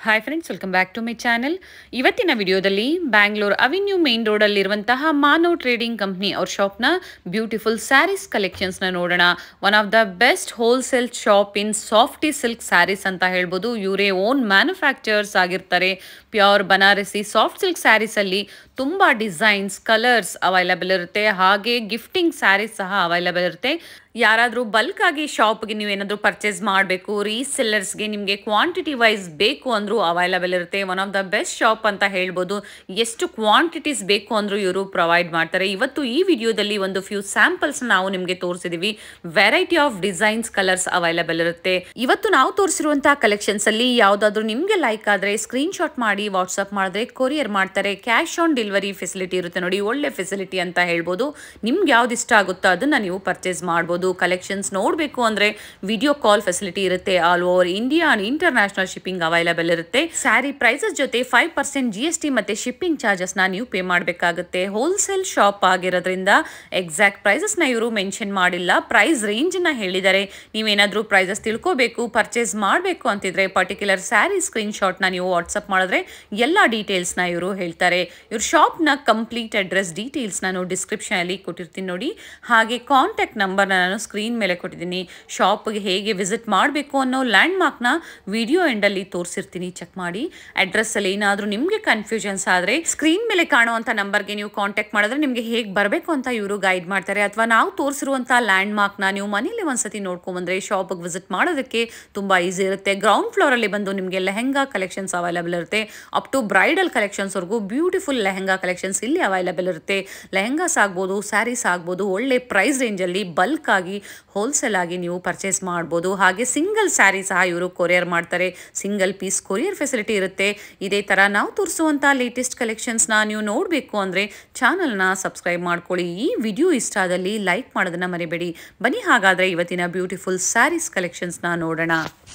Hi friends welcome back to my channel ಇವತ್ತಿನ ವಿಡಿಯೋದಲ್ಲಿ Bangalore avenue main ರೋಡಲ್ಲಿರುವಂತಹ ಮಾನವ್ ಟ್ರೇಡಿಂಗ್ ಕಂಪ್ನಿ ಅವ್ರ ಶಾಪ್ನ ಬ್ಯೂಟಿಫುಲ್ ಸ್ಯಾರೀಸ್ ಕಲೆಕ್ಷನ್ಸ್ನ ನೋಡೋಣ one of the best wholesale shop in softy silk saris ಅಂತ ಹೇಳ್ಬೋದು ಇವರೇ ಓನ್ ಮ್ಯಾನುಫ್ಯಾಕ್ಚರ್ಸ್ ಆಗಿರ್ತಾರೆ ಪ್ಯೂರ್ ಬನಾರಸಿ ಸಾಫ್ಟ್ ಸಿಲ್ಕ್ ಸ್ಯಾರೀಸಲ್ಲಿ ತುಂಬ ಡಿಸೈನ್ಸ್ ಕಲರ್ಸ್ ಅವೈಲಬಲ್ ಇರುತ್ತೆ ಹಾಗೆ ಗಿಫ್ಟಿಂಗ್ ಸ್ಯಾರೀಸ್ ಸಹ ಅವೈಲಬಲ್ ಇರುತ್ತೆ ಯಾರಾದರೂ ಬಲ್ಕ್ ಆಗಿ ಶಾಪ್ಗೆ ನೀವು ಏನಾದರೂ ಪರ್ಚೇಸ್ ಮಾಡಬೇಕು ರೀಸೆಲ್ಲರ್ಸ್ಗೆ ನಿಮಗೆ ಕ್ವಾಂಟಿಟಿ ವೈಸ್ ಬೇಕು ಅಂದರೂ ಅವೈಲಬಲ್ ಇರುತ್ತೆ one of the best shop ಅಂತ ಹೇಳ್ಬೋದು ಎಷ್ಟು ಕ್ವಾಂಟಿಟೀಸ್ ಬೇಕು ಅಂದರೂ ಇವರು ಪ್ರೊವೈಡ್ ಮಾಡ್ತಾರೆ ಇವತ್ತು ಈ ವಿಡಿಯೋದಲ್ಲಿ ಒಂದು ಫ್ಯೂ ಸ್ಯಾಂಪಲ್ಸ್ ನಾವು ನಿಮಗೆ ತೋರಿಸಿದೀವಿ variety of designs colours available ಇರುತ್ತೆ ಇವತ್ತು ನಾವು ತೋರಿಸಿರುವಂತಹ ಕಲೆಕ್ಷನ್ಸ್ ಅಲ್ಲಿ ಯಾವುದಾದ್ರೂ ನಿಮಗೆ ಲೈಕ್ ಆದರೆ ಸ್ಕ್ರೀನ್ ಶಾಟ್ ಮಾಡಿ ವಾಟ್ಸಪ್ ಮಾಡಿದ್ರೆ ಕೊರಿಯರ್ ಮಾಡ್ತಾರೆ ಕ್ಯಾಶ್ ಆನ್ ಡೆಲಿವರಿ ಫೆಸಿಲಿಟಿ ಇರುತ್ತೆ ನೋಡಿ ಒಳ್ಳೆ ಫೆಸಿಲಿಟಿ ಅಂತ ಹೇಳ್ಬೋದು ನಿಮ್ಗೆ ಯಾವ್ದು ಇಷ್ಟ ಆಗುತ್ತೋ ಅದನ್ನ ನೀವು ಪರ್ಚೇಸ್ ಮಾಡ್ಬೋದು ಕಲೆಕ್ಷನ್ಸ್ ನೋಡಬೇಕು ಅಂದ್ರೆ ವಿಡಿಯೋ ಕಾಲ್ ಫೆಸಿಲಿಟಿ ಇರುತ್ತೆ all over India and international shipping available ಇರುತ್ತೆ ಸ್ಯಾರಿ ಪ್ರೈಸಸ್ ಜೊತೆ five percent G S T ಮತ್ತೆ ಶಿಪ್ಪಿಂಗ್ ಚಾರ್ಜಸ್ನ ನೀವು ಪೇ ಮಾಡಬೇಕಾಗುತ್ತೆ ಹೋಲ್ಸೇಲ್ ಶಾಪ್ ಆಗಿರೋದ್ರಿಂದ ಎಕ್ಸಾಕ್ಟ್ ಪ್ರೈಸಸ್ನ ಇವರು ಮೆನ್ಷನ್ ಮಾಡಿಲ್ಲ ಪ್ರೈಸ್ ರೇಂಜ್ನ ಹೇಳಿದ್ದಾರೆ ನೀವೇನಾದರೂ ಪ್ರೈಸಸ್ ತಿಳ್ಕೋಬೇಕು ಪರ್ಚೇಸ್ ಮಾಡಬೇಕು ಅಂತಿದ್ರೆ ಪರ್ಟಿಕ್ಯುಲರ್ ಸ್ಯಾರಿ ಸ್ಕ್ರೀನ್ ಶಾಟ್ನ ನೀವು ವಾಟ್ಸಪ್ ಮಾಡಿದ್ರೆ ಎಲ್ಲ ಡೀಟೇಲ್ಸ್ನ ಇವರು ಹೇಳ್ತಾರೆ ಇವ್ರ ಶಾಪ್ನ ಕಂಪ್ಲೀಟ್ ಅಡ್ರೆಸ್ ಡೀಟೇಲ್ಸ್ ನಾನು ಡಿಸ್ಕ್ರಿಪ್ಷನಲ್ಲಿ ಕೊಟ್ಟಿರ್ತೀನಿ ನೋಡಿ ಹಾಗೆ ಕಾಂಟ್ಯಾಕ್ಟ್ ನಂಬರ್ನ ನಾನು ಸ್ಕ್ರೀನ್ ಮೇಲೆ ಕೊಟ್ಟಿದ್ದೀನಿ ಶಾಪ್ಗೆ ಹೇಗೆ ವಿಸಿಟ್ ಮಾಡಬೇಕು ಅನ್ನೋ ಲ್ಯಾಂಡ್ ಮಾರ್ಕ್ನ ವಿಡಿಯೋ ಎಂಡಲ್ಲಿ ತೋರಿಸಿರ್ತೀನಿ ಚೆಕ್ ಮಾಡಿ ಅಡ್ರೆಸ್ಸಲ್ಲಿ ಏನಾದರೂ ನಿಮಗೆ ಕನ್ಫ್ಯೂಷನ್ಸ್ ಆದರೆ ಸ್ಕ್ರೀನ್ ಮೇಲೆ ಕಾಣುವಂಥ ನಂಬರ್ಗೆ ನೀವು ಕಾಂಟ್ಯಾಕ್ಟ್ ಮಾಡಿದ್ರೆ ನಿಮಗೆ ಹೇಗೆ ಬರಬೇಕು ಅಂತ ಇವರು ಗೈಡ್ ಮಾಡ್ತಾರೆ ಅಥವಾ ನಾವು ತೋರಿಸಿರುವಂಥ ಲ್ಯಾಂಡ್ ಮಾರ್ಕ್ನ ನೀವು ಮನೇಲಿ ಒಂದ್ಸತಿ ನೋಡ್ಕೊಂಬಂದ್ರೆ ಶಾಪಿಗೆ ವಿಸಿಟ್ ಮಾಡೋದಕ್ಕೆ ತುಂಬ ಈಸಿ ಇರುತ್ತೆ ಗ್ರೌಂಡ್ ಫ್ಲೋರಲ್ಲಿ ಬಂದು ನಿಮಗೆ ಲೆಹೆಂಗಾ ಕಲೆಕ್ಷನ್ಸ್ ಅವೈಲಬಲ್ ಇರುತ್ತೆ ಅಪ್ ಟು ಬ್ರೈಡಲ್ ಕಲೆಕ್ಷನ್ಸ್ವರೆಗೂ ಬ್ಯೂಟಿಫುಲ್ ಲೆಹೆಂಗಾ ಕಲೆಕ್ಷನ್ಸ್ ಇಲ್ಲಿ ಅವೈಲಬಲ್ ಇರುತ್ತೆ ಲೆಹೆಂಗಾಸ್ ಆಗ್ಬೋದು ಸ್ಯಾರೀಸ್ ಆಗ್ಬೋದು ಒಳ್ಳೆ ಪ್ರೈಸ್ ರೇಂಜಲ್ಲಿ ಬಲ್ಕ್ ಆಗಿ ಹೋಲ್ಸೇಲ್ ಆಗಿ ನೀವು ಪರ್ಚೇಸ್ ಮಾಡ್ಬೋದು ಹಾಗೆ ಸಿಂಗಲ್ ಸ್ಯಾರಿ ಸಹ ಇವರು ಕೊರಿಯರ್ ಮಾಡ್ತಾರೆ ಸಿಂಗಲ್ ಪೀಸ್ ಕೊರಿಯರ್ ಫೆಸಿಲಿಟಿ ಇರುತ್ತೆ ಇದೇ ಥರ ನಾವು ತೋರಿಸುವಂಥ ಲೇಟೆಸ್ಟ್ ಕಲೆಕ್ಷನ್ಸ್ನ ನೀವು ನೋಡಬೇಕು ಅಂದರೆ ಚಾನಲ್ನ ಸಬ್ಸ್ಕ್ರೈಬ್ ಮಾಡ್ಕೊಳ್ಳಿ ಈ ವಿಡಿಯೋ ಇಷ್ಟ ಆದಲ್ಲಿ ಲೈಕ್ ಮಾಡೋದನ್ನ ಮರಿಬೇಡಿ ಬನ್ನಿ ಹಾಗಾದರೆ ಇವತ್ತಿನ ಬ್ಯೂಟಿಫುಲ್ ಸ್ಯಾರೀಸ್ ಕಲೆಕ್ಷನ್ಸ್ನ ನೋಡೋಣ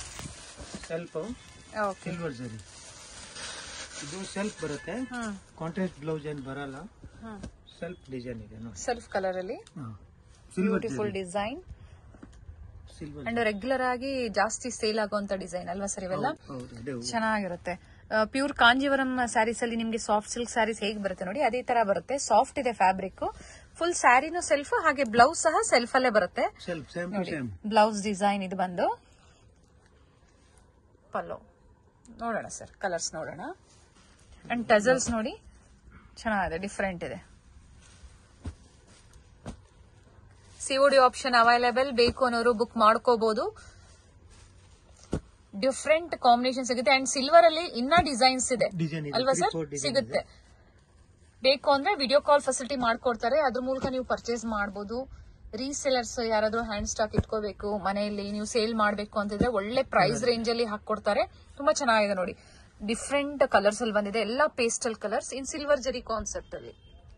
ಸೆಲ್ಫ್ ಓಕೆ ಸಿಲ್ವರ್ ಜರಿ ಇದು ಸೆಲ್ಫ್ ಬರುತ್ತೆ ಕಾಂಟ್ರಾಸ್ಟ್ ಬ್ಲೌಸ್ ಏನ್ ಬರಲ್ಲ ಸೆಲ್ಫ್ ಡಿಸೈನ್ ಇದೆ ನೋಡಿ ಸೆಲ್ಫ್ ಕಲರಲ್ಲಿ silver beautiful design silver and regular ಆಗಿ ಜಾಸ್ತಿ ಸೇಲ್ ಆಗುವಂತ ಡಿಸೈನ್ ಅಲ್ವಾ ಸರ್ ಇವೆಲ್ಲ ಹೌದು ಅದೇ ಹೂವು. ಚೆನ್ನಾಗಿರುತ್ತೆ ಪ್ಯೂರ್ ಕಾಂಜೀವರಂ ಸ್ಯಾರೀಸ್ ಅಲ್ಲಿ ನಿಮ್ಗೆ ಸಾಫ್ಟ್ ಸಿಲ್ಕ್ ಸ್ಯಾರೀಸ್ ಹೇಗೆ ಬರುತ್ತೆ ನೋಡಿ ಅದೇ ತರ ಬರುತ್ತೆ ಸಾಫ್ಟ್ ಇದೆ ಫ್ಯಾಬ್ರಿಕ್ ಫುಲ್ ಸ್ಯಾರಿನೂ ಸೆಲ್ಫ್ ಹಾಗೆ ಬ್ಲೌಸ್ ಸಹ ಸೆಲ್ಫ್ ಅಲ್ಲೇ ಬರುತ್ತೆ ಸೆಲ್ಫ್ ಸೇಮ್ ಟು ನೋಡಿ ಸೇಮ್ ಬ್ಲೌಸ್ ಡಿಸೈನ್ ಇದು ಬಂದು ಪಲ್ಲೋ ನೋಡೋಣ ಸರ್ ಕಲರ್ಸ್ ನೋಡೋಣ ಅಂಡ್ ಟಜಲ್ಸ್ ನೋಡಿ ಚೆನ್ನಾಗಿದೆ ಡಿಫ್ರೆಂಟ್ ಇದೆ ಸಿಒಡಿ ಆಪ್ಷನ್ ಅವೈಲೇಬಲ್ ಬೇಕು ಅನ್ನೋರು ಬುಕ್ ಮಾಡ್ಕೋಬಹುದು ಡಿಫ್ರೆಂಟ್ ಕಾಂಬಿನೇಷನ್ ಸಿಗುತ್ತೆ ಅಂಡ್ ಸಿಲ್ವರ್ ಅಲ್ಲಿ ಇನ್ನ ಡಿಸೈನ್ಸ್ ಇದೆ ಡಿಸೈನ್ ಇದೆ ಅಲ್ವಾ three, ಸರ್ four design ಸಿಗುತ್ತೆ ಬೇಕು ಅಂದ್ರೆ ವಿಡಿಯೋ ಕಾಲ್ ಫೆಸಿಲಿಟಿ ಮಾಡ್ಕೊಡ್ತಾರೆ ಅದ್ರ ಮೂಲಕ ನೀವು ಪರ್ಚೇಸ್ ಮಾಡಬಹುದು ರೀಸೆಲರ್ಸ್ ಯಾರಾದ್ರೂ ಹ್ಯಾಂಡ್ ಸ್ಟಾಕ್ ಇಟ್ಕೋಬೇಕು ಮನೆಯಲ್ಲಿ ನೀವು ಸೇಲ್ ಮಾಡಬೇಕು ಅಂತಿದ್ರೆ ಒಳ್ಳೆ ಪ್ರೈಸ್ ರೇಂಜ್ ಅಲ್ಲಿ ಹಾಕೊಡ್ತಾರೆ ತುಂಬಾ ಚೆನ್ನಾಗಿದೆ ನೋಡಿ ಡಿಫ್ರೆಂಟ್ ಕಲರ್ಸ್ ಅಲ್ಲಿ ಬಂದಿದೆ ಎಲ್ಲ pastel colours in silver zari concept ಅಲ್ಲಿ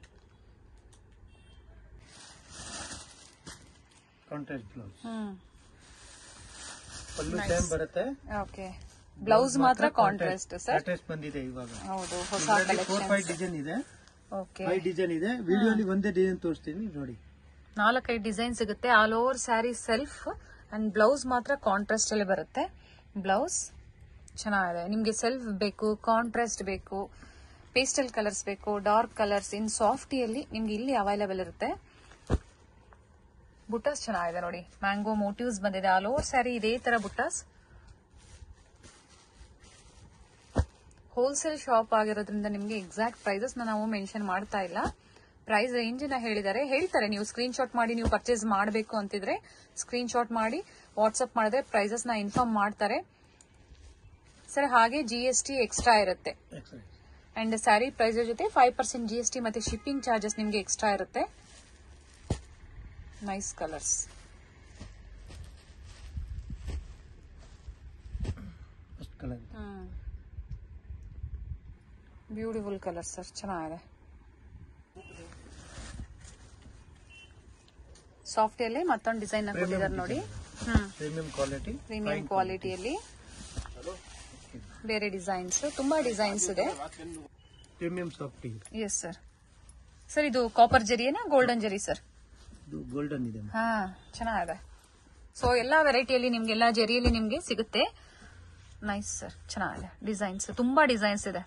ಕಾಂಟ್ರಾಸ್ಟ್ ಬ್ಲೌಸ್ ಪಲ್ಲು ಸೇಮ್ ಬರುತ್ತೆ ಓಕೆ ಬ್ಲೌಸ್ ಮಾತ್ರ ಕಾಂಟ್ರಾಸ್ಟ್ ಸರ್ ಕಾಂಟ್ರಾಸ್ಟ್ ಬಂದಿದೆ ಇವಾಗ ಹೌದು ಹೊಸ ಫೋರ್ ಫೈವ್ ಕಲೆಕ್ಷನ್ ಡಿಸೈನ್ ಇದೆ ಓಕೆ ಫೈವ್ ಡಿಸೈನ್ ಇದೆ ವಿಡಿಯೋಲಿ ಒಂದೇ ಡಿಸೈನ್ ತೋರಿಸ್ತೀನಿ ನೋಡಿ ನಾಲ್ಕೈದು ಡಿಸೈನ್ ಸಿಗುತ್ತೆ all over sari self and blouse ಮಾತ್ರ ಕಾಂಟ್ರಾಸ್ಟ್ ಅಲ್ಲಿ ಬರುತ್ತೆ ಬ್ಲೌಸ್ ಚೆನ್ನಾಗಿದೆ ನಿಮ್ಗೆ ಸೆಲ್ಫ್ ಬೇಕು ಕಾಂಟ್ರಾಸ್ಟ್ ಬೇಕು ಪೇಸ್ಟಲ್ ಕಲರ್ಸ್ ಬೇಕು ಡಾರ್ಕ್ ಕಲರ್ಸ್ ಇನ್ ಸಾಫ್ಟಿಯಲ್ಲಿ ನಿಮ್ಗೆ ಇಲ್ಲಿ ಅವೈಲೇಬಲ್ ಇರುತ್ತೆ ಬುಟ್ಟಾಸ್ ಚೆನ್ನಾಗಿದೆ ನೋಡಿ ಮ್ಯಾಂಗೋ ಮೋಟಿವ್ಸ್ ಬಂದಿದೆ ಆಲ್ ಓವರ್ ಸ್ಯಾರಿ ಇದೇ ತರ ಬುಟ್ಟಾಸ್ ಹೋಲ್ಸೇಲ್ ಶಾಪ್ ಆಗಿರೋದ್ರಿಂದ ನಿಮ್ಗೆ ಎಕ್ಸಾಕ್ಟ್ ಪ್ರೈಸಸ್ ನಾವು ಮೆನ್ಷನ್ ಮಾಡ್ತಾ ಇಲ್ಲ ಪ್ರೈಸ್ ರೇಂಜ್ ನ ಹೇಳಿದ್ದಾರೆ ಹೇಳ್ತಾರೆ ನೀವು ಸ್ಕ್ರೀನ್ ಶಾಟ್ ಮಾಡಿ ನೀವು ಪರ್ಚೇಸ್ ಮಾಡಬೇಕು ಅಂತಿದ್ರೆ ಸ್ಕ್ರೀನ್ ಶಾಟ್ ಮಾಡಿ ವಾಟ್ಸ್ಆಪ್ ಮಾಡಿದ್ರೆ ಪ್ರೈಸಸ್ ನ ಇನ್ಫಾರ್ಮ್ ಮಾಡ್ತಾರೆ ಸರ್ ಹಾಗೆ ಜಿ ಎಸ್ ಟಿ ಎಕ್ಸ್ಟ್ರಾ ಇರುತ್ತೆ Excellent. ಅಂಡ್ ಸ್ಯಾರಿ ಪ್ರೈಸ್ ಜೊತೆ five percent G S T ಮತ್ತೆ ಶಿಪ್ಪಿಂಗ್ ಚಾರ್ಜಸ್ ನಿಮ್ಗೆ ಎಕ್ಸ್ಟ್ರಾ ಇರುತ್ತೆ nice colours first colour beautiful colour sir ಚೆನ್ನಾಗಿದೆ ಸಾಫ್ಟಿಯಲ್ಲಿ ಮತ್ತೊಂದು ಡಿಸೈನ್ ಕೊಟ್ಟಿದ್ದಾರೆ ನೋಡಿ ಹ್ಮ್ ಪ್ರೀಮಿಯಂ ಕ್ವಾಲಿಟಿ ಪ್ರೀಮಿಯಂ ಕ್ವಾಲಿಟಿಯಲ್ಲಿ ಬೇರೆ ಡಿಸೈನ್ಸ್ ತುಂಬಾ ಡಿಸೈನ್ಸ್ ಇದೆ ಪ್ರೀಮಿಯಂ ಸಾಫ್ಟಿಂಗ್ ಎಸ್ ಸರ್ ಸರ್ ಇದು ಕಾಪರ್ ಜರಿಯೇನಾ ಗೋಲ್ಡನ್ ಜರಿ ಸರ್ ಇದು ಗೋಲ್ಡನ್ ಇದೆ ಹಾ ಚೆನ್ನಾಗಿದೆ ಸೊ ಎಲ್ಲಾ ವೆರೈಟಿಯಲ್ಲಿ ನಿಮ್ಗೆ ಎಲ್ಲಾ ಜರಿಯಲ್ಲಿ ನಿಮ್ಗೆ ಸಿಗುತ್ತೆ ನೈಸ್ ಸರ್ ಚೆನ್ನಾಗಿದೆ ಡಿಸೈನ್ಸ್ ತುಂಬಾ ಡಿಸೈನ್ಸ್ ಇದೆ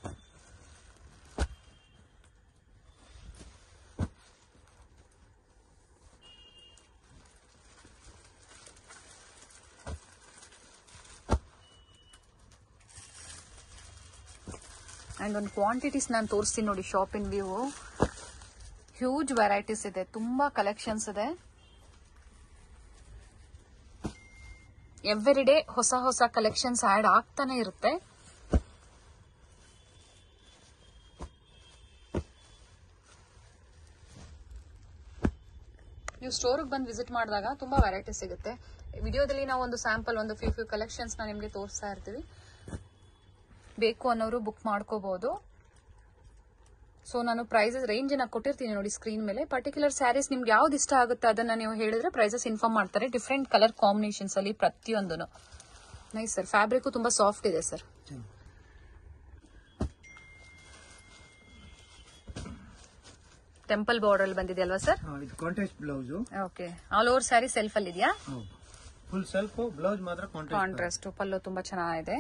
ಆ್ಯಂಡ್ ಒಂದು ಕ್ವಾಂಟಿಟೀಸ್ ನಾನು ತೋರಿಸ್ತೀನಿ ನೋಡಿ ಶಾಪಿನ್ ವ್ಯೂ ಹ್ಯೂಜ್ ವೆರೈಟೀಸ್ ಇದೆ ತುಂಬಾ ಕಲೆಕ್ಷನ್ಸ್ ಇದೆ ಎವ್ರಿ ಡೇ ಹೊಸ ಹೊಸ ಕಲೆಕ್ಷನ್ಸ್ ಆಡ್ ಆಗ್ತಾನೆ ಇರುತ್ತೆ ನೀವು ಸ್ಟೋರ್ಗೆ ಬಂದು ವಿಸಿಟ್ ಮಾಡಿದಾಗ ತುಂಬಾ ವೆರೈಟಿ ಸಿಗುತ್ತೆ ವಿಡಿಯೋದಲ್ಲಿ ನಾವು ಒಂದು ಸ್ಯಾಂಪಲ್ ಒಂದು ಫ್ಯೂ ಫ್ಯೂ ಕಲೆಕ್ಷನ್ಸ್ ನ ನಿಮಗೆ ತೋರಿಸ್ತಾ ಇರ್ತೀವಿ ಬೇಕು ಅನ್ನೋರು ಬುಕ್ ಮಾಡ್ಕೋಬಹುದು ಸೊ ನಾನು ಪ್ರೈಸಸ್ ರೇಂಜ್ ನ ಕೊಟ್ಟಿರ್ತೀನಿ ನೋಡಿ ಸ್ಕ್ರೀನ್ ಮೇಲೆ ಪರ್ಟಿಕ್ಯುಲರ್ ಸ್ಯಾರೀಸ್ ನಿಮ್ಗೆ ಯಾವ್ದು ಇಷ್ಟ ಆಗುತ್ತೆ ಅದನ್ನ ನೀವು ಹೇಳಿದ್ರೆ ಪ್ರೈಸಸ್ ಇನ್ಫಾರ್ಮ್ ಮಾಡ್ತಾರೆ ಡಿಫ್ರೆಂಟ್ ಕಲರ್ ಕಾಂಬಿನೇಷನ್ಸ್ ಅಲ್ಲಿ ಪ್ರತಿಯೊಂದು ನೈಸ್ ಸರ್ ಫ್ಯಾಬ್ರಿಕ್ ತುಂಬಾ ಸಾಫ್ಟ್ ಇದೆ ಸರ್ ಟೆಂಪಲ್ ಬಾರ್ಡರ್ ಅಲ್ಲಿ ಬಂದಿದೆ ಅಲ್ವಾ ಸರ್ ಹಾ, ಇದು contrast blouse okay all over sari self ಅಲ್ಲಿ ಇದೆಯಾ ಹೌದು ಫುಲ್ ಸೆಲ್ಫ್ ಬ್ಲೌಸ್ ಮಾತ್ರ ಕಾಂಟ್ರಾಸ್ಟ್ ಕಾಂಟ್ರಾಸ್ಟ್ ಪಲ್ಲು ತುಂಬಾ ಚೆನ್ನಾಗಿದೆ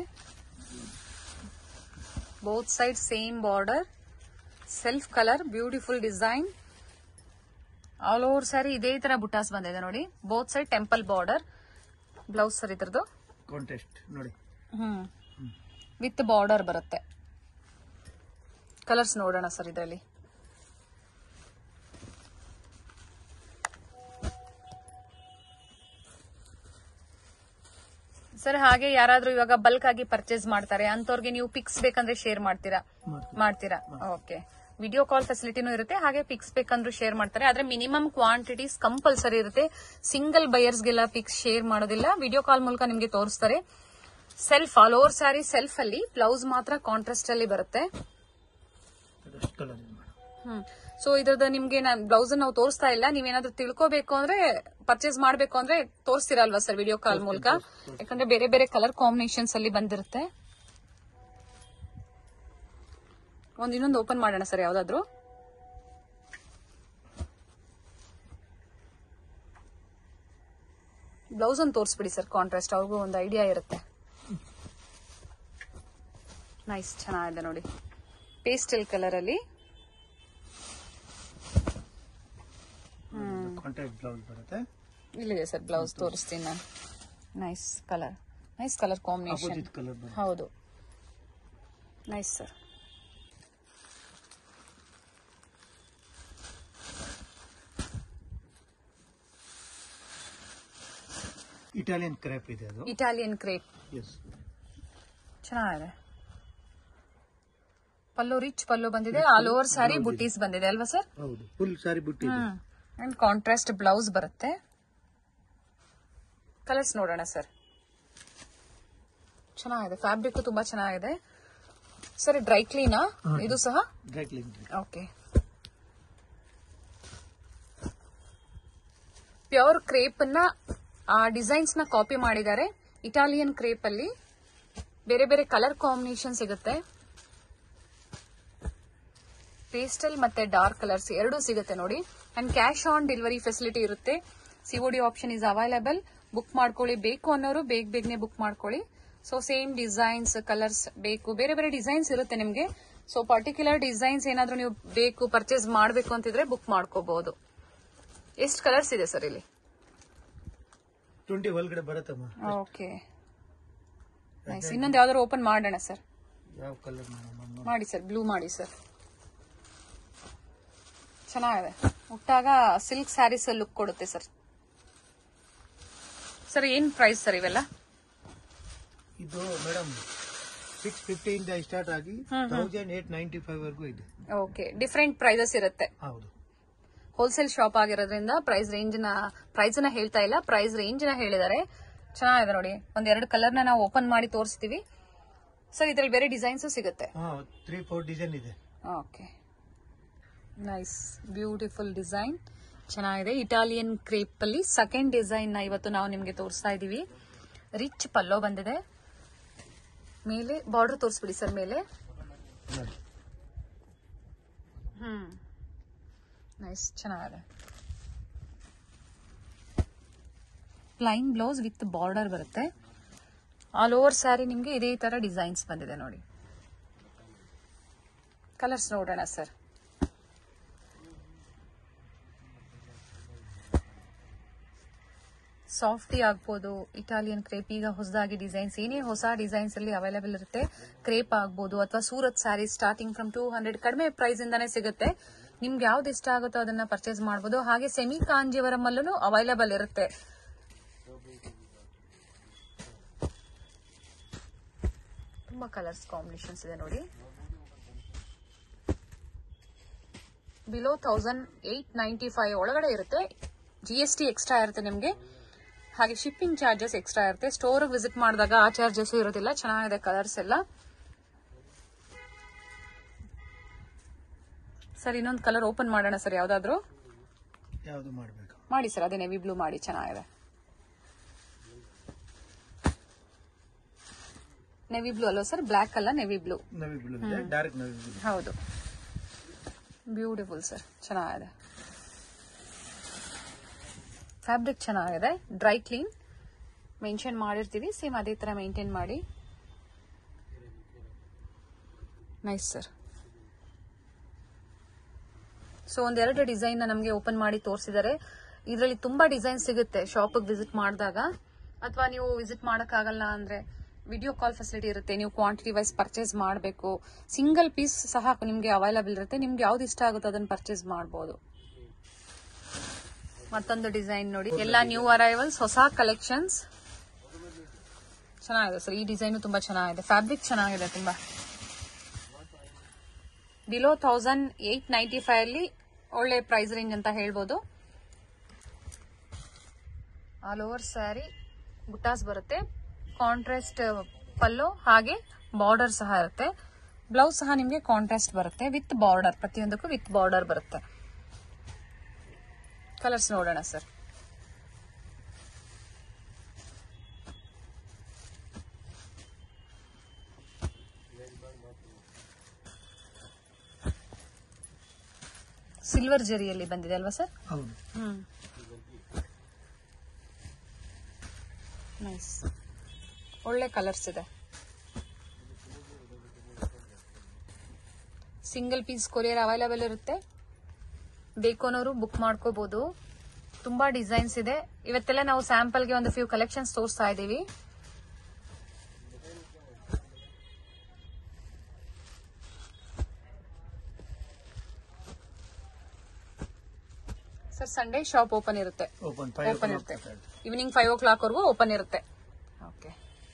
both side same border self colour beautiful design all over sari ಇದೇ ತರ ಬುಟಾಸ್ ಬಂದಿದೆ ನೋಡಿ both side temple border blouse sir ಇದ್ರದ್ದು ಕಾಂಟ್ರಾಸ್ಟ್ ನೋಡಿ ಹ್ಮ್ ವಿತ್ ಬಾರ್ಡರ್ ಬರುತ್ತೆ ಕಲರ್ಸ್ ನೋಡೋಣ ಸರ್ ಇದರಲ್ಲಿ ಸರ್ ಹಾಗೆ ಯಾರಾದ್ರೂ ಇವಾಗ ಬಲ್ಕ್ ಆಗಿ ಪರ್ಚೇಸ್ ಮಾಡ್ತಾರೆ ಅಂತವ್ರಿಗೆ ನೀವು ಪಿಕ್ಸ್ ಬೇಕಂದ್ರೆ ಶೇರ್ ಮಾಡ್ತೀರಾ ಮಾಡ್ತೀವಿ. ಮಾಡ್ತೀರಾ ಓಕೆ ವಿಡಿಯೋ ಕಾಲ್ ಫೆಸಿಲಿಟಿನೂ ಇರುತ್ತೆ ಹಾಗೆ ಪಿಕ್ಸ್ ಬೇಕಂದ್ರೂ ಶೇರ್ ಮಾಡ್ತಾರೆ ಆದ್ರೆ ಮಿನಿಮಮ್ ಕ್ವಾಂಟಿಟೀಸ್ ಕಂಪಲ್ಸರಿ ಇರುತ್ತೆ ಸಿಂಗಲ್ ಬಯರ್ಸ್ಗೆಲ್ಲ ಪಿಕ್ಸ್ ಶೇರ್ ಮಾಡೋದಿಲ್ಲ ವಿಡಿಯೋ ಕಾಲ್ ಮೂಲಕ ನಿಮ್ಗೆ ತೋರಿಸ್ತಾರೆ self all over sari self ಅಲ್ಲಿ ಬ್ಲೌಸ್ ಮಾತ್ರ ಕಾಂಟ್ರಾಸ್ಟ್ ಅಲ್ಲಿ ಬರುತ್ತೆ ಅದಷ್ಟು ಕಲರ್ ಇದೆ ಮೇಡಮ್ ಹ್ಮ್ ಸೊ ಇದ್ರದ್ದು ನಿಮ್ಗೆ ಬ್ಲೌಸ್ ನಾವು ತೋರಿಸ್ತಾ ಇಲ್ಲ ನೀವೇನಾದ್ರೂ ತಿಳ್ಕೋಬೇಕು ಅಂದ್ರೆ ಪರ್ಚೇಸ್ ಮಾಡ್ಬೇಕು ಅಂದ್ರೆ ತೋರಿಸ್ತೀರಲ್ವಾ ಸರ್ ವಿಡಿಯೋ ಕಾಲ್ ಮೂಲಕ ಯಾಕಂದ್ರೆ ಬೇರೆ ಬೇರೆ ಕಲರ್ ಕಾಂಬಿನೇಷನ್ಸ್ ಅಲ್ಲಿ ಬಂದಿರುತ್ತೆ ಒಂದ್ ಇನ್ನೊಂದು ಓಪನ್ ಮಾಡೋಣ ಸರ್ ಯಾವ್ದಾದ್ರು ಬ್ಲೌಸ್ ಒಂದು ತೋರಿಸ್ಬಿಡಿ ಸರ್ ಕಾಂಟ್ರಾಸ್ಟ್ ಅವ್ರಿಗೂ ಒಂದು ಐಡಿಯಾ ಇರುತ್ತೆ ನೈಸ್ ಚೆನ್ನಾಗಿದೆ ನೋಡಿ ಪೇಸ್ಟಲ್ ಕಲರ್ ಅಲ್ಲಿ ಕಾಂಟ್ರಾಕ್ಟ್ ಬ್ಲೌಸ್ ಬರುತ್ತೆ ಇಲ್ಲಿದೆ ಸರ್ ಬ್ಲೌಸ್ ತೋರಿಸ್ತೀನಿ ನಾನು nice colour nice colour combination opposite colour ಬರುತ್ತೆ ಹೌದು ನೈಸ್ ಸರ್ ಇಟಾಲಿಯನ್ ಕ್ರೇಪ್ ಇದೆ ಅದು ಇಟಾಲಿಯನ್ ಕ್ರೇಪ್ ಎಸ್ ಚೆನ್ನಾಗಿದೆ ಪಲ್ಲು ರಿಚ್ ಪಲ್ಲು ಬಂದಿದೆ ಆಲ್ ಓವರ್ ಸ್ಯಾರಿ ಬುಟೀಸ್ ಬಂದಿದೆ ಅಲ್ವಾ ಸರ್ ಹೌದು ಫುಲ್ ಸಾರಿ ಬುಟ್ಟಿ ಇದೆ ಅಂಡ್ ಕಾಂಟ್ರಾಸ್ಟ್ ಬ್ಲೌಸ್ ಬರುತ್ತೆ ಕಲರ್ಸ್ ನೋಡೋಣ ಸರ್ ಚೆನ್ನಾಗಿದೆ ಫ್ಯಾಬ್ರಿಕ್ ತುಂಬಾ ಚೆನ್ನಾಗಿದೆ ಸರ್ ಡ್ರೈ ಕ್ಲೀನಾ ಇದು ಸಹ dry clean okay pure crepe ನ ಆ ಡಿಸೈನ್ಸ್ ನ ಕಾಪಿ ಮಾಡಿದ್ದಾರೆ ಇಟಾಲಿಯನ್ ಕ್ರೇಪ್ ಅಲ್ಲಿ ಬೇರೆ ಬೇರೆ ಕಲರ್ ಕಾಂಬಿನೇಷನ್ ಸಿಗುತ್ತೆ ಪೇಸ್ಟಲ್ ಮತ್ತೆ ಡಾರ್ಕ್ ಕಲರ್ಸ್ ಎರಡೂ ಸಿಗುತ್ತೆ ನೋಡಿ and cash on delivery facility ಇರುತ್ತೆ COD option is available book ಮಾಡ್ಕೊಳ್ಳಿ ಬೇಕು ಅನ್ನೋರು ಬೇಗ ಬೇಗನೆ ಬುಕ್ ಮಾಡ್ಕೊಳ್ಳಿ ಸೊ ಸೇಮ್ ಡಿಸೈನ್ಸ್ ಕಲರ್ಸ್ ಬೇಕು ಬೇರೆ ಬೇರೆ ಡಿಸೈನ್ಸ್ ಇರುತ್ತೆ ನಿಮಗೆ ಸೊ ಪರ್ಟಿಕ್ಯುಲರ್ ಡಿಸೈನ್ಸ್ ಏನಾದ್ರೂ ನೀವು ಬೇಕು ಪರ್ಚೇಸ್ ಮಾಡಬೇಕು ಅಂತಿದ್ರೆ ಬುಕ್ ಮಾಡ್ಕೋಬಹುದು ಎಷ್ಟು ಕಲರ್ಸ್ ಇದೆ ಸರ್ ಇಲ್ಲಿ ಟ್ವೆಂಟಿ ಒಳಗಡೆ ಬರುತ್ತಮ್ಮ ಓಕೆ ನೈಸ್ ಇನ್ನೊಂದು ಯಾವ್ದಾದ್ರು ಓಪನ್ ಮಾಡೋಣ ಸರ್ ಯಾವ ಕಲರ್ ಮೇಡಮ್ ಮಾಡಿ ಸರ್ ಬ್ಲೂ ಮಾಡಿ ಸರ್ ಚೆನ್ನಾಗಿದೆ ಉಟ್ಟಾಗ ಸಿಲ್ಕ್ ಸ್ಯಾರೀಸ್ ಲುಕ್ ಕೊಡುತ್ತೆ ಸರ್ ಸರ್ ಏನ್ ಪ್ರೈಸ್ ಸರ್ ಇವೆಲ್ಲ ಇದು ಮೇಡಮ್ ಸಿಕ್ಸ್ ಫಿಫ್ಟಿಯಿಂದ ಸ್ಟಾರ್ಟ್ ಆಗಿ ತೌಸಂಡ್ ಏಟ್ ನೈಂಟಿ ಫೈವ್ ವರೆಗೂ ಇದೆ ಓಕೆ ಡಿಫ್ರೆಂಟ್ ಪ್ರೈಸಸ್ ಇರುತ್ತೆ ಹೌದು ಹೋಲ್ಸೇಲ್ ಶಾಪ್ ಆಗಿರೋದ್ರಿಂದ ಪ್ರೈಸ್ ರೇಂಜ್ ನ ಪ್ರೈಸ್ ನ ಹೇಳ್ತಾ ಇಲ್ಲ ಪ್ರೈಸ್ ರೇಂಜ್ ನ ಹೇಳಿದ್ದಾರೆ ಚೆನ್ನಾಗಿದೆ ನೋಡಿ ಒಂದ್ ಎರಡು ಕಲರ್ ನ ನಾವು ಓಪನ್ ಮಾಡಿ ತೋರಿಸ್ತೀವಿ ಸರ್ ಇದ್ರಲ್ಲಿ ಬೇರೆ ಡಿಸೈನ್ಸ್ ಸಿಗುತ್ತೆ ಹಾ ತ್ರೀ ಫೋರ್ ಡಿಸೈನ್ ಇದೆ ಓಕೆ ನೈಸ್ ಬ್ಯೂಟಿಫುಲ್ ಡಿಸೈನ್ ಚೆನ್ನಾಗಿದೆ ಇಟಾಲಿಯನ್ ಕ್ರೇಪ್ ಅಲ್ಲಿ ಸೆಕೆಂಡ್ ಡಿಸೈನ್ ನ ಇವತ್ತು ನಾವು ನಿಮ್ಗೆ ತೋರಿಸ್ತಾ ಇದೀವಿ ರಿಚ್ ಪಲ್ಲೋ ಬಂದಿದೆ ಮೇಲೆ ಬಾರ್ಡರ್ ತೋರಿಸ್ಬಿಡಿ ಸರ್ ಮೇಲೆ ನೋಡಿ ಹ್ಮ್ ನೈಸ್ ಚೆನ್ನಾಗಿದೆ ಪ್ಲೈನ್ ಬ್ಲೌಸ್ ವಿತ್ ಬಾರ್ಡರ್ ಬರುತ್ತೆ ಆಲ್ ಓವರ್ ಸ್ಯಾರಿ ನಿಮಗೆ ಇದೇ ತರ ಡಿಸೈನ್ಸ್ ಬಂದಿದೆ ನೋಡಿ ಕಲರ್ಸ್ ನೋಡೋಣ ಸರ್ ಸಾಫ್ಟಿ ಆಗ್ಬೋದು ಇಟಾಲಿಯನ್ ಕ್ರೇಪ್ ಈಗ ಹೊಸದಾಗಿ ಡಿಸೈನ್ಸ್ ಏನೇ ಹೊಸ ಡಿಸೈನ್ಸ್ ಅಲ್ಲಿ ಅವೈಲೇಬಲ್ ಇರುತ್ತೆ ಕ್ರೇಪ್ ಆಗ್ಬೋದು ಅಥವಾ Surat sari starting from two hundred ಕಡಿಮೆ ಪ್ರೈಸ್ ಇಂದಾನೇ ಸಿಗುತ್ತೆ ನಿಮ್ಗೆ ಯಾವ್ದು ಇಷ್ಟ ಆಗುತ್ತೋ ಅದನ್ನ ಪರ್ಚೇಸ್ ಮಾಡಬಹುದು ಹಾಗೆ ಸೆಮಿ ಕಾಂಜಿವರಂ ಅಲ್ಲೂ ಅವೈಲೇಬಲ್ ಇರುತ್ತೆ ತುಂಬಾ ಕಲರ್ಸ್ ಕಾಂಬಿನೇಷನ್ಸ್ ಇದೆ ನೋಡಿ below thousand eight ninety five ಒಳಗಡೆ ಇರುತ್ತೆ ಜಿ ಎಸ್ ಟಿ ಎಕ್ಸ್ಟ್ರಾ ಇರುತ್ತೆ ನಿಮಗೆ ಹಾಗೆ ಶಿಪ್ಪಿಂಗ್ ಚಾರ್ಜಸ್ ಎಕ್ಸ್ಟ್ರಾ ಇರುತ್ತೆ ಸ್ಟೋರ್ ವಿಸಿಟ್ ಮಾಡಿದಾಗ ಆ ಚಾರ್ಜಸ್ ಇರೋದಿಲ್ಲ ಚೆನ್ನಾಗಿದೆ ಕಲರ್ಸ್ ಎಲ್ಲ ಸರ್ ಇನ್ನೊಂದು ಕಲರ್ ಓಪನ್ ಮಾಡೋಣ ಸರ್ ಯಾವ್ದಾದ್ರು ಯಾವುದು ಮಾಡಬೇಕು ಮಾಡಿ ಸರ್ ಅದೇ ನೆವಿ ಬ್ಲೂ ಮಾಡಿ ಚೆನ್ನಾಗಿದೆ ನೆವಿ ಬ್ಲೂ ಅಲ್ವಾ ಸರ್ ಬ್ಲ್ಯಾಕ್ ಅಲ್ಲ ನೆವಿ ಬ್ಲೂ ನವಿ ಬ್ಲೂ ಇದೆ ಡಾರ್ಕ್ ನವಿ ಬ್ಲೂ ಹೌದು ಬ್ಯೂಟಿಫುಲ್ ಸರ್ ಚೆನ್ನಾಗಿದೆ ಫ್ಯಾಬ್ರಿಕ್ ಚೆನ್ನಾಗಿದೆ ಡ್ರೈ ಕ್ಲೀನ್ ಮೆನ್ಷನ್ ಮಾಡಿರ್ತೀವಿ ಸೇಮ್ ಅದೇ ತರ ಮೇಂಟೈನ್ ಮಾಡಿ ನೈಸ್ ಸರ್ ಸೊ ಒಂದೆರಡು ಡಿಸೈನ್ ನಮಗೆ ಓಪನ್ ಮಾಡಿ ತೋರಿಸಿದ್ದಾರೆ ಇದರಲ್ಲಿ ತುಂಬಾ ಡಿಸೈನ್ ಸಿಗುತ್ತೆ ಶಾಪಿಗೆ ವಿಸಿಟ್ ಮಾಡಿದಾಗ ಅಥವಾ ನೀವು ವಿಸಿಟ್ ಮಾಡೋಕ್ಕಾಗಲ್ಲ ಅಂದ್ರೆ ವಿಡಿಯೋ ಕಾಲ್ ಫೆಸಿಲಿಟಿ ಇರುತ್ತೆ ನೀವು ಕ್ವಾಂಟಿಟಿ ವೈಸ್ ಪರ್ಚೇಸ್ ಮಾಡಬೇಕು ಸಿಂಗಲ್ ಪೀಸ್ ಸಹ ನಿಮಗೆ ಅವೈಲಬಲ್ ಇರುತ್ತೆ ನಿಮ್ಗೆ ಯಾವ್ದು ಇಷ್ಟ ಆಗುತ್ತೋ ಅದನ್ನ ಪರ್ಚೇಸ್ ಮಾಡಬಹುದು ಮತ್ತೊಂದು ಡಿಸೈನ್ ನೋಡಿ ಎಲ್ಲ ನ್ಯೂ ಅರೈವಲ್ಸ್ ಹೊಸ ಕಲೆಕ್ಷನ್ಸ್ ಚೆನ್ನಾಗಿದೆ ಸರ್ ಈ ಡಿಸೈನ್ ತುಂಬಾ ಚೆನ್ನಾಗಿದೆ ಫ್ಯಾಬ್ರಿಕ್ ಚೆನ್ನಾಗಿದೆ ತುಂಬಾ below thousand eight ninety five ಅಲ್ಲಿ ಒಳ್ಳೆ ಪ್ರೈಸ್ ರೇಂಜ್ ಅಂತ ಹೇಳ್ಬೋದು ಆಲ್ ಓವರ್ ಸ್ಯಾರಿ ಬುಟ್ಟಾಸ್ ಬರುತ್ತೆ ಕಾಂಟ್ರಾಸ್ಟ್ ಪಲ್ಲು ಹಾಗೆ ಬಾರ್ಡರ್ ಸಹ ಇರುತ್ತೆ ಬ್ಲೌಸ್ ಸಹ ನಿಮಗೆ ಕಾಂಟ್ರಾಸ್ಟ್ ಬರುತ್ತೆ ವಿತ್ ಬಾರ್ಡರ್ ಪ್ರತಿಯೊಂದಕ್ಕೂ ವಿತ್ ಬಾರ್ಡರ್ ಬರುತ್ತೆ ಕಲರ್ಸ್ ನೋಡೋಣ ಸರ್ ಸಿಲ್ವರ್ ಜರಿಯಲ್ಲಿ ಬಂದಿದೆ ಅಲ್ವಾ ಸರ್ ಹೌದು ಹ್ಮ್ ನೈಸ್ ಒಳ್ಳೆ ಕಲರ್ಸ್ ಇದೆ ಸಿಂಗಲ್ ಪೀಸ್ ಕೊರಿಯರ್ ಅವೈಲೇಬಲ್ ಇರುತ್ತೆ ಬೇಕು ಅನ್ನೋರು ಬುಕ್ ಮಾಡ್ಕೋಬಹುದು ತುಂಬಾ ಡಿಸೈನ್ಸ್ ಇದೆ ಇವತ್ತೆಲ್ಲ ನಾವು ಸ್ಯಾಂಪಲ್ಗೆ ಒಂದು ಫ್ಯೂ ಕಲೆಕ್ಷನ್ಸ್ ತೋರಿಸ್ತಾ ಇದ್ದೀವಿ ಸರ್ ಸಂಡೇ ಶಾಪ್ ಓಪನ್ ಇರುತ್ತೆ ಓಪನ್ ಫೈವ್ ಓಪನ್ ಇರುತ್ತೆ ಈವ್ನಿಂಗ್ ಫೈವ್ ಓ ಕ್ಲಾಕ್ ವರೆಗೂ ಓಪನ್ ಇರುತ್ತೆ ಓಕೆ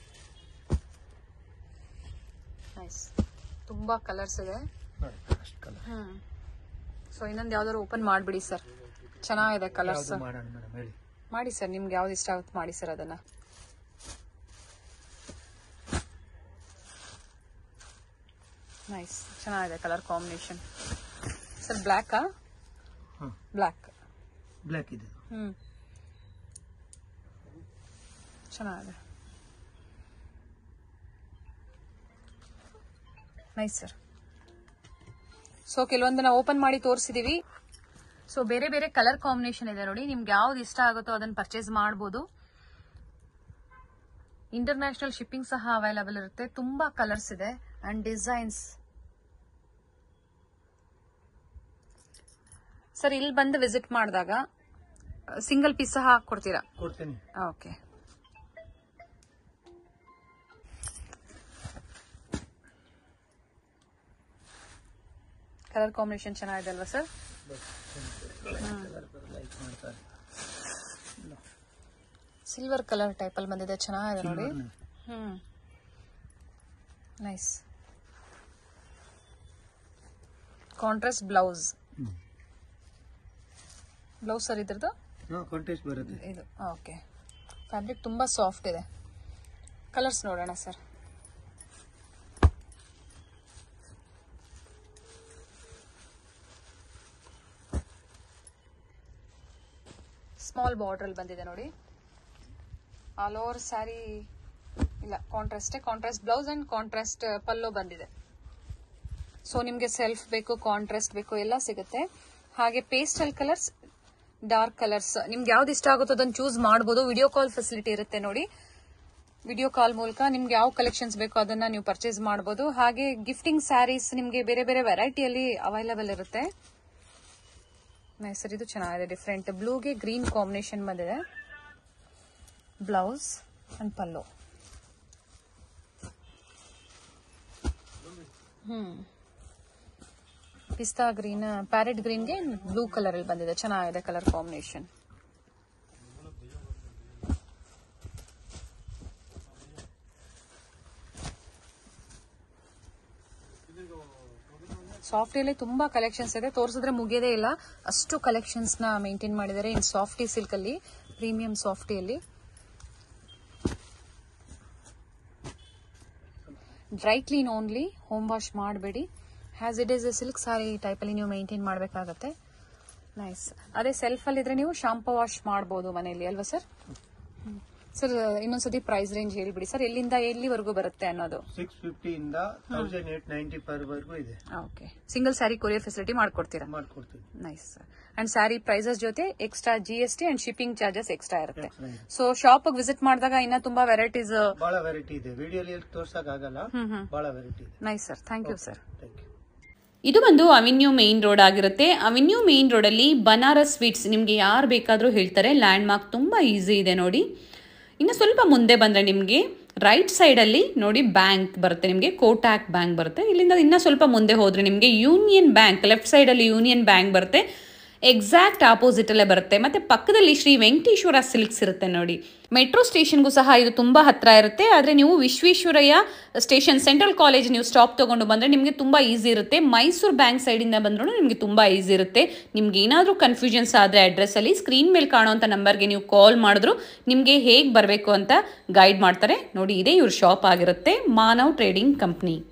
ನೈಸ್ ತುಂಬಾ ಕಲರ್ಸ್ ಇದೆ ಅಷ್ಟು ಕಲರ್ ಹ್ಮ್ ಸೊ ಇನ್ನೊಂದು ಯಾವ್ದಾದ್ರು ಓಪನ್ ಮಾಡ್ಬಿಡಿ ಸರ್ ಚೆನ್ನಾಗಿದೆ ಕಲರ್ಸ್ ಯಾವುದು ಮಾಡೋಣ ಮೇಡಮ್ ಹೇಳಿ ಮಾಡಿ ಸರ್ ನಿಮ್ಗೆ ಯಾವ್ದು ಇಷ್ಟ ಆಗುತ್ತೆ ಮಾಡಿ ಸರ್ ಅದನ್ನ ನೈಸ್ ಚೆನ್ನಾಗಿದೆ ಕಲರ್ ಕಾಂಬಿನೇಷನ್ ಸರ್ ಬ್ಲ್ಯಾಕಾ ಹಾಂ ಬ್ಲ್ಯಾಕ್ ಬ್ಲ್ಯಾಕ್ ಇದೆ ಹ್ಮ್ ಚೆನ್ನಾಗಿದೆ ನೈಸ್ ಸರ್ ಸೊ ಕೆಲವೊಂದನ್ನ ಓಪನ್ ಮಾಡಿ ತೋರಿಸಿದೀವಿ ಸೊ ಬೇರೆ ಬೇರೆ ಕಲರ್ ಕಾಂಬಿನೇಷನ್ ಇದೆ ನೋಡಿ ನಿಮ್ಗೆ ಯಾವ್ದು ಇಷ್ಟ ಆಗುತ್ತೋ ಅದನ್ನ ಪರ್ಚೇಸ್ ಮಾಡಬಹುದು ಇಂಟರ್ನ್ಯಾಷನಲ್ ಶಿಪ್ಪಿಂಗ್ ಸಹ ಅವೈಲಬಲ್ ಇರುತ್ತೆ ತುಂಬಾ ಕಲರ್ಸ್ ಇದೆ ಅಂಡ್ ಡಿಸೈನ್ಸ್ ಸರ್ ಇಲ್ಲಿ ಬಂದು ವಿಸಿಟ್ ಮಾಡಿದಾಗ ಸಿಂಗಲ್ ಪೀಸ್ ಸಹ ಕೊಡ್ತೀರಾ ಕೊಡ್ತೇನೆ ಓಕೆ ಕಲರ್ ಕಾಂಬಿನೇಷನ್ ಚೆನ್ನಾಗಿದೆ ಅಲ್ವಾ ಸರ್ ಲೈಕ್ ಮಾಡ್ತಾರೆ ಸಿಲ್ವರ್ ಕಲರ್ ಟೈಪ್ ಅಲ್ಲಿ ಬಂದಿದೆ ಚೆನ್ನಾಗಿದೆ ನೋಡಿ Silver ನ. Hmm nice contrast blouse hmm blouse sir ಇದ್ರದ್ದು ಹಾಂ ಕಾಂಟೆಸ್ಟ್ ಬರುತ್ತೆ ಇದು ಓಕೆ ಫ್ಯಾಬ್ರಿಕ್ ತುಂಬಾ ಸಾಫ್ಟ್ ಇದೆ ಕಲರ್ಸ್ ನೋಡೋಣ ಸರ್ ಸ್ಮಾಲ್ ಬಾರ್ಡರ್ ಬಂದಿದೆ ನೋಡಿ ಆಲ್ ಓವರ್ ಸ್ಯಾರಿ ಇಲ್ಲ contrast contrast blouse and contrast pallu ಬಂದಿದೆ ಸೊ ನಿಮಗೆ ಸೆಲ್ಫ್ ಬೇಕು ಕಾಂಟ್ರಾಸ್ಟ್ ಬೇಕು ಎಲ್ಲ ಸಿಗುತ್ತೆ ಹಾಗೆ ಪೇಸ್ಟಲ್ ಕಲರ್ಸ್ ಡಾರ್ಕ್ ಕಲರ್ಸ್ ನಿಮ್ಗೆ ಯಾವ್ದು ಇಷ್ಟ ಆಗುತ್ತೋ ಅದನ್ನ ಚೂಸ್ ಮಾಡಬಹುದು ವಿಡಿಯೋ ಕಾಲ್ ಫೆಸಿಲಿಟಿ ಇರುತ್ತೆ ನೋಡಿ ವಿಡಿಯೋ ಕಾಲ್ ಮೂಲಕ ನಿಮ್ಗೆ ಯಾವ ಕಲೆಕ್ಷನ್ಸ್ ಬೇಕೋ ಅದನ್ನ ನೀವು ಪರ್ಚೇಸ್ ಮಾಡಬಹುದು ಹಾಗೆ ಗಿಫ್ಟಿಂಗ್ ಸ್ಯಾರೀಸ್ ನಿಮ್ಗೆ ಬೇರೆ ಬೇರೆ ವೆರೈಟಿಯಲ್ಲಿ ಅವೈಲಬಲ್ ಇರುತ್ತೆ ಸರ್ ಇದು ಚೆನ್ನಾಗಿದೆ ಡಿಫ್ರೆಂಟ್ ಬ್ಲೂಗೆ ಗ್ರೀನ್ ಕಾಂಬಿನೇಷನ್ ಬಂದಿದೆ blouse and pallu hmm pista green parrot ಗ್ರೀನ್ಗೆ ಬ್ಲೂ ಕಲರ್ ಅಲ್ಲಿ ಬಂದಿದೆ ಚೆನ್ನಾಗಿದೆ ಕಲರ್ ಕಾಂಬಿನೇಷನ್ ಸಾಫ್ಟಿಯಲ್ಲಿ ತುಂಬಾ ಕಲೆಕ್ಷನ್ಸ್ ಇದೆ ತೋರಿಸಿದ್ರೆ ಮುಗಿಯೋದೇ ಇಲ್ಲ ಅಷ್ಟು ಕಲೆಕ್ಷನ್ಸ್ ನ ಮೇಂಟೈನ್ ಮಾಡಿದ್ದಾರೆ ಇನ್ ಸಾಫ್ಟಿ ಸಿಲ್ಕ್ ಅಲ್ಲಿ ಪ್ರೀಮಿಯಂ ಸಾಫ್ಟಿಯಲ್ಲಿ dry clean only home wash ಮಾಡಬೇಡಿ as it is silk sari ಟೈಪಲ್ಲಿ ನೀವು ಮೇಂಟೈನ್ ಮಾಡಬೇಕಾಗತ್ತೆ ನೈಸ್ ಅದೇ ಸೆಲ್ಫ್ ಅಲ್ಲಿ ಇದ್ರೆ ನೀವು ಶಾಂಪೂ ವಾಶ್ ಮಾಡಬಹುದು ಮನೆಯಲ್ಲಿ ಅಲ್ವಾ ಸರ್ ಸರ್ ಇನ್ನೊಂದ್ಸತಿ ಪ್ರೈಸ್ ರೇಂಜ್ ಹೇಳ್ಬಿಡಿ ಸರ್ ಎಲ್ಲಿಂದ ಎಲ್ಲಿವರೆಗೂ ಬರುತ್ತೆ ಅನ್ನೋದು ಸಿಕ್ಸ್ ಫಿಫ್ಟಿ ಇಂದ ತೌಸಂಡ್ ಏಟ್ ನೈಂಟಿ ಪರ್ ವರೆಗೂ ಇದೆ okay single sari courier facility ಮಾಡ್ಕೊಡ್ತೀರಾ ಮಾಡ್ಕೊಡ್ತೀವಿ ನೈಸ್ ಅಂಡ್ ಸ್ಯಾರಿ ಪ್ರೈಸಸ್ ಜೊತೆ extra G S T and shipping charges extra ಇರುತ್ತೆ Extra ಇದೆ. ಸೊ ಶಾಪ್ ವಿಸಿಟ್ ಮಾಡಿದಾಗ ಇನ್ನ ತುಂಬಾ ವೆರೈಟೀಸ್ ಬಹಳ ವೆರೈಟಿ ಇದೆ ವಿಡಿಯೋಲಿ ತೋರ್ಸಕ್ ಆಗಲ್ಲ ಹ್ಮ್ ಹ್ಮ್ ಬಹಳ ವೆರೈಟಿ ಇದೆ nice sir thank you sir thank you ಇದು ಬಂದು ಅವಿನ್ಯೂ ಮೇನ್ ರೋಡ್ ಆಗಿರುತ್ತೆ ಅವಿನ್ಯೂ ಮೇನ್ ರೋಡಲ್ಲಿ ಬನಾರಸ್ ಸ್ವೀಟ್ಸ್ ನಿಮಗೆ ಯಾರು ಬೇಕಾದರೂ ಹೇಳ್ತಾರೆ ಲ್ಯಾಂಡ್ ಮಾರ್ಕ್ ತುಂಬ ಈಸಿ ಇದೆ ನೋಡಿ ಇನ್ನು ಸ್ವಲ್ಪ ಮುಂದೆ ಬಂದರೆ ನಿಮಗೆ ರೈಟ್ ಸೈಡಲ್ಲಿ ನೋಡಿ ಬ್ಯಾಂಕ್ ಬರುತ್ತೆ ನಿಮಗೆ ಕೋಟ್ಯಾಕ್ ಬ್ಯಾಂಕ್ ಬರುತ್ತೆ ಇಲ್ಲಿಂದ ಇನ್ನೂ ಸ್ವಲ್ಪ ಮುಂದೆ ಹೋದರೆ ನಿಮಗೆ ಯೂನಿಯನ್ ಬ್ಯಾಂಕ್ ಲೆಫ್ಟ್ ಸೈಡಲ್ಲಿ ಯೂನಿಯನ್ ಬ್ಯಾಂಕ್ ಬರುತ್ತೆ ಎಕ್ಸಾಕ್ಟ್ ಆಪೋಸಿಟಲ್ಲೇ ಬರುತ್ತೆ ಮತ್ತು ಪಕ್ಕದಲ್ಲಿ ಶ್ರೀ ವೆಂಕಟೇಶ್ವರ ಸಿಲ್ಕ್ಸ್ ಇರುತ್ತೆ ನೋಡಿ ಮೆಟ್ರೋ ಸ್ಟೇಷನ್ಗೂ ಸಹ ಇದು ತುಂಬ ಹತ್ತಿರ ಇರುತ್ತೆ ಆದರೆ ನೀವು ವಿಶ್ವೇಶ್ವರಯ್ಯ ಸ್ಟೇಷನ್ ಸೆಂಟ್ರಲ್ ಕಾಲೇಜ್ ನೀವು ಸ್ಟಾಪ್ ತೊಗೊಂಡು ಬಂದರೆ ನಿಮಗೆ ತುಂಬ ಈಸಿ ಇರುತ್ತೆ ಮೈಸೂರು ಬ್ಯಾಂಕ್ ಸೈಡಿಂದ ಬಂದರೂ ನಿಮಗೆ ತುಂಬ ಈಸಿ ಇರುತ್ತೆ ನಿಮ್ಗೆ ಏನಾದರೂ ಕನ್ಫ್ಯೂಷನ್ಸ್ ಆದರೆ ಅಡ್ರೆಸ್ಸಲ್ಲಿ ಸ್ಕ್ರೀನ್ ಮೇಲೆ ಕಾಣುವಂಥ ನಂಬರ್ಗೆ ನೀವು ಕಾಲ್ ಮಾಡಿದ್ರು ನಿಮಗೆ ಹೇಗೆ ಬರಬೇಕು ಅಂತ ಗೈಡ್ ಮಾಡ್ತಾರೆ ನೋಡಿ ಇದೇ ಇವ್ರ ಶಾಪ್ ಆಗಿರುತ್ತೆ ಮಾನವ್ ಟ್ರೇಡಿಂಗ್ ಕಂಪ್ನಿ